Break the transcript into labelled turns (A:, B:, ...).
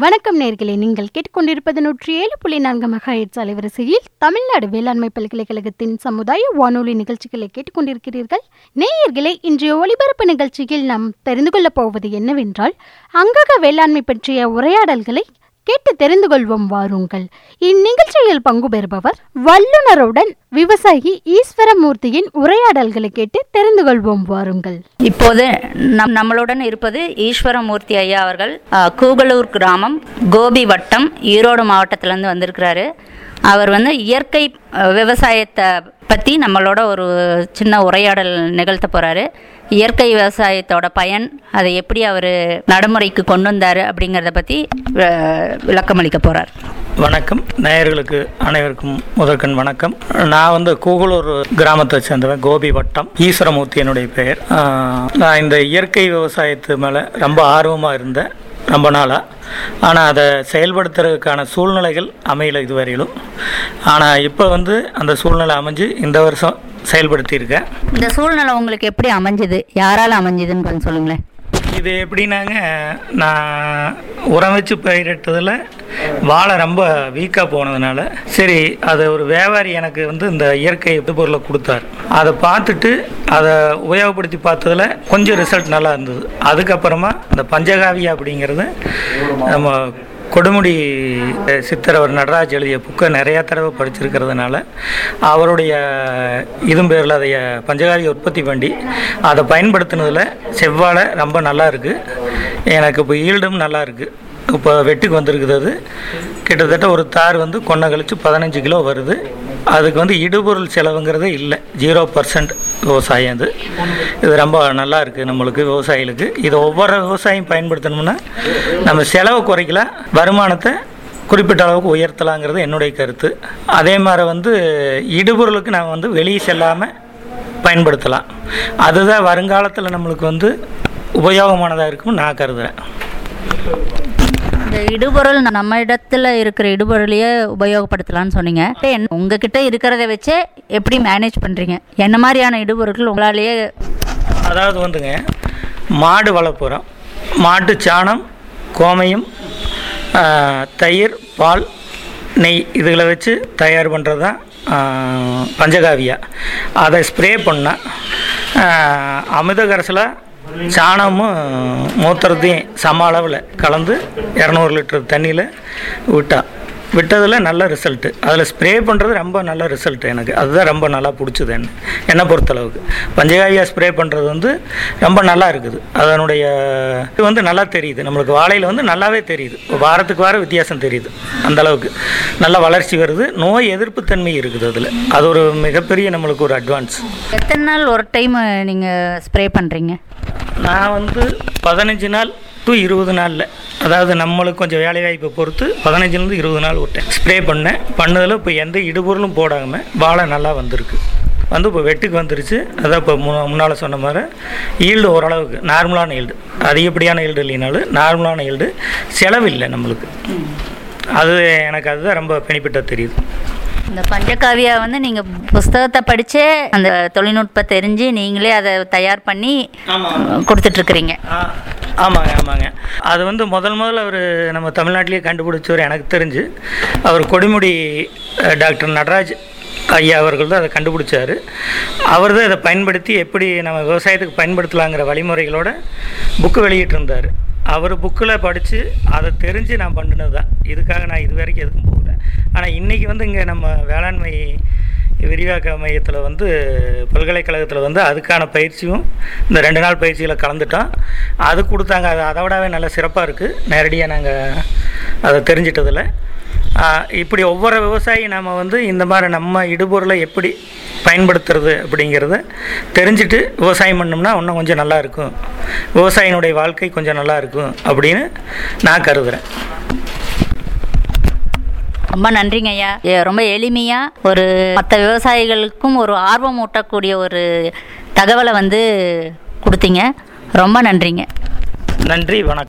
A: வணக்கம் நேர்களே நீங்கள் கேட்டுக்கொண்டிருப்பது நூற்றி ஏழு புள்ளி நான்கு மெகாஹெட்ஸ் அலைவரிசையில் தமிழ்நாடு வேளாண்மை பல்கலைக்கழகத்தின் சமுதாய வானொலி நிகழ்ச்சிகளை கேட்டுக்கொண்டிருக்கிறீர்கள் நேயர்களே இன்றைய ஒலிபரப்பு நிகழ்ச்சியில் நாம் தெரிந்து கொள்ளப் போவது என்னவென்றால் அங்கக வேளாண்மை பற்றிய உரையாடல்களை கேட்டு தெரிந்து கொள்வோம் வாருங்கள் இந்நிகழ்ச்சியில் பங்கு பெறுபவர் வல்லுனருடன் விவசாயி ஈஸ்வரமூர்த்தியின் உரையாடல்களை கேட்டு தெரிந்து கொள்வோம் வாருங்கள்
B: இப்போது நம் நம்மளுடன் இருப்பது ஈஸ்வரமூர்த்தி ஐயா அவர்கள் அ, கூகலூர் கிராமம் கோபி வட்டம் ஈரோடு மாவட்டத்திலேருந்து வந்திருக்கிறாரு அவர் வந்து இயற்கை அ, விவசாயத்தை பற்றி நம்மளோட ஒரு சின்ன உரையாடல் நிகழ்த்த போகிறாரு இயற்கை விவசாயத்தோட பயன் அதை எப்படி அவர் நடைமுறைக்கு கொண்டு வந்தார் அப்படிங்கிறத பற்றி விளக்கம் அளிக்க போகிறார்
C: வணக்கம் நேயர்களுக்கு அனைவருக்கும் முதற்கண் வணக்கம் நான் வந்து கூகுளூர் கிராமத்தை சேர்ந்தவன் கோபி வட்டம் ஈஸ்வரமூர்த்தி என்னுடைய பெயர் ஆஹ், நான் இந்த இயற்கை விவசாயத்து மேலே ரொம்ப ஆர்வமாக இருந்தேன் ரொம்ப நாளாக ஆனால் அதை செயல்படுத்துறதுக்கான சூழ்நிலைகள் அமையல இதுவரையிலும் ஆனால் இப்போ வந்து அந்த சூழ்நிலை அமைஞ்சு இந்த வருஷம் செயல்படுத்தியிருக்கேன்
B: இந்த சூழ்நிலை உங்களுக்கு எப்படி அமைஞ்சுது யாரால் அமைஞ்சுதுன்னு கொஞ்சம் சொல்லுங்களேன்
C: இது எப்படின்னாங்க நான் உரம் வச்சு பயிரிட்டதில் வாழை ரொம்ப வீக்காக போனதுனால சரி அது ஒரு வியாபாரி எனக்கு வந்து இந்த இயற்கை பொருளை கொடுத்தாரு அதை பார்த்துட்டு அதை உபயோகப்படுத்தி பார்த்ததுல கொஞ்சம் ரிசல்ட் நல்லா இருந்தது அதுக்கப்புறமா இந்த பஞ்சகாவியா அப்படிங்கிறது நம்ம கொடுமுடி அஹ், சித்தர் அவர் நடராஜ் எழுதிய புக்கை நிறையா தடவை படிச்சிருக்கிறதுனால அவருடைய இதும் பேரில் அதை பஞ்சகாரி உற்பத்தி பண்ணி அதை பயன்படுத்தினதில் செவ்வாழை ரொம்ப நல்லா இருக்குது எனக்கு இப்போ ஈல்டும் நல்லா இருக்குது இப்போ வெட்டுக்கு வந்திருக்குது அது கிட்டத்தட்ட ஒரு தார் வந்து கொன்னை கழிச்சு பதினஞ்சு கிலோ வருது அதுக்கு வந்து இடுபொருள் செலவுங்கிறதே இல்லை ஜீரோ பர்சன்ட் விவசாயம் இது இது ரொம்ப நல்லா இருக்குது நம்மளுக்கு விவசாயிகளுக்கு இதை ஒவ்வொரு விவசாயம் பயன்படுத்தணும்னா நம்ம செலவை குறைக்கலாம் வருமானத்தை குறிப்பிட்ட அளவுக்கு உயர்த்தலாங்கிறது என்னுடைய கருத்து அதே மாதிரி வந்து இடுபொருளுக்கு நான் வந்து வெளியே செல்லாமல் பயன்படுத்தலாம் அதுதான் வருங்காலத்தில் நம்மளுக்கு வந்து உபயோகமானதாக இருக்கும்னு நான் கருதுகிறேன்
B: இந்த இடுபொருள் நம்ம இடத்துல இருக்கிற இடுபொருளையே உபயோகப்படுத்தலாம்னு சொன்னீங்க என்ன- உங்ககிட்ட இருக்கிறத வச்சே எப்படி மேனேஜ் பண்ணுறீங்க என்ன மாதிரியான இடுபொருட்கள் உங்களாலேயே
C: அதாவது வந்துங்க மாடு வளர்ப்புறோம் மாட்டு சாணம் கோமையும் ஆ, தயிர் பால் நெய் இதுகளை வச்சு தயார் பண்ணுறது தான் ஆ, பஞ்சகாவியா அதை ஸ்ப்ரே பண்ணால் அமிர்த கரைசலாக சாணமும் மூத்திரத்தையும் சம அளவில் கலந்து இரநூறு லிட்டர் தண்ணியில் விட்டா விட்டதில் நல்ல ரிசல்ட்டு அதில் ஸ்ப்ரே பண்ணுறது ரொம்ப நல்ல ரிசல்ட் எனக்கு அதுதான் ரொம்ப நல்லா பிடிச்சது என்ன என்னை பொறுத்தளவுக்கு பஞ்சகாவியா ஸ்ப்ரே பண்ணுறது வந்து ரொம்ப நல்லா இருக்குது அதனுடைய இது வந்து நல்லா தெரியுது நம்மளுக்கு வாழையில் வந்து நல்லாவே தெரியுது வாரத்துக்கு வாரம் வித்தியாசம் தெரியுது அந்த அளவுக்கு நல்ல வளர்ச்சி வருது நோய் எதிர்ப்பு தன்மை இருக்குது அதில் அது ஒரு மிகப்பெரிய நம்மளுக்கு ஒரு அட்வான்ஸ்
B: எத்தனை நாள் ஒரு டைம் நீங்கள் ஸ்ப்ரே பண்ணுறீங்க
C: நான் வந்து பதினஞ்சு நாள் டு இருபது நாளில் அதாவது நம்மளுக்கு கொஞ்சம் வேலைவாய்ப்பை பொறுத்து பதினஞ்சுலேருந்து இருபது நாள் விட்டேன் ஸ்ப்ரே பண்ணேன் பண்ணதில் இப்போ எந்த இடுபொருளும் போடாமல் வாழை நல்லா வந்திருக்கு வந்து இப்போ வெட்டுக்கு வந்துருச்சு அதான் இப்போ மு முன்னால் சொன்ன மாதிரி ஈல்டு ஓரளவுக்கு நார்மலான ஈல்டு அதிகப்படியான ஈல்டு இல்லைனாலும் நார்மலான ஈல்டு செலவில்லை நம்மளுக்கு அது எனக்கு அதுதான் ரொம்ப பெனிஃபிட்டாக தெரியுது
B: இந்த பஞ்சகாவியா வந்து நீங்கள் புஸ்தகத்தை படித்தே அந்த தொழில்நுட்பம் தெரிஞ்சு நீங்களே அதை தயார் பண்ணி கொடுத்துட்ருக்குறீங்க
C: ஆ, ஆமாங்க ஆமாங்க அது வந்து முதல் முதல்ல அவர் நம்ம தமிழ்நாட்டிலேயே கண்டுபிடிச்சவர் எனக்கு தெரிஞ்சு அவர் கொடிமுடி அஹ், டாக்டர் நடராஜ் ஐயா அவர்கள் தான் அதை கண்டுபிடிச்சாரு அவர் தான் இதை பயன்படுத்தி எப்படி நம்ம விவசாயத்துக்கு பயன்படுத்தலாங்கிற வழிமுறைகளோட புக்கு வெளியிட்டிருந்தார் அவர் புக்கில் படித்து அதை தெரிஞ்சு நான் பண்ணினது தான் இதுக்காக நான் இது வரைக்கும் எதுக்கும் போகல ஆனால் இன்றைக்கி வந்து இங்கே நம்ம வேளாண்மை விரிவாக்க மையத்தில் வந்து பல்கலைக்கழகத்தில் வந்து அதுக்கான பயிற்சியும் இந்த ரெண்டு நாள் பயிற்சியில் கலந்துட்டோம் அது கொடுத்தாங்க அது அதை விடவே நல்ல சிறப்பாக இருக்குது நேரடியாக நாங்கள் அதை தெரிஞ்சிட்டதில் இப்படி ஒவ்வொரு விவசாயி நம்ம வந்து இந்த மாதிரி நம்ம இடுபொருளை எப்படி பயன்படுத்துறது அப்படிங்கிறத தெரிஞ்சுட்டு விவசாயம் பண்ணோம்னா இன்னும் கொஞ்சம் நல்லா இருக்கும் விவசாயினுடைய வாழ்க்கை கொஞ்சம் நல்லா இருக்கும் அப்படின்னு நான் கருதுகிறேன்
B: ரொம்ப நன்றிங்க ஐயா ஏ, ரொம்ப எளிமையாக ஒரு மற்ற விவசாயிகளுக்கும் ஒரு ஆர்வம் ஊட்டக்கூடிய ஒரு தகவலை வந்து கொடுத்தீங்க ரொம்ப நன்றிங்க
C: நன்றி வணக்கம்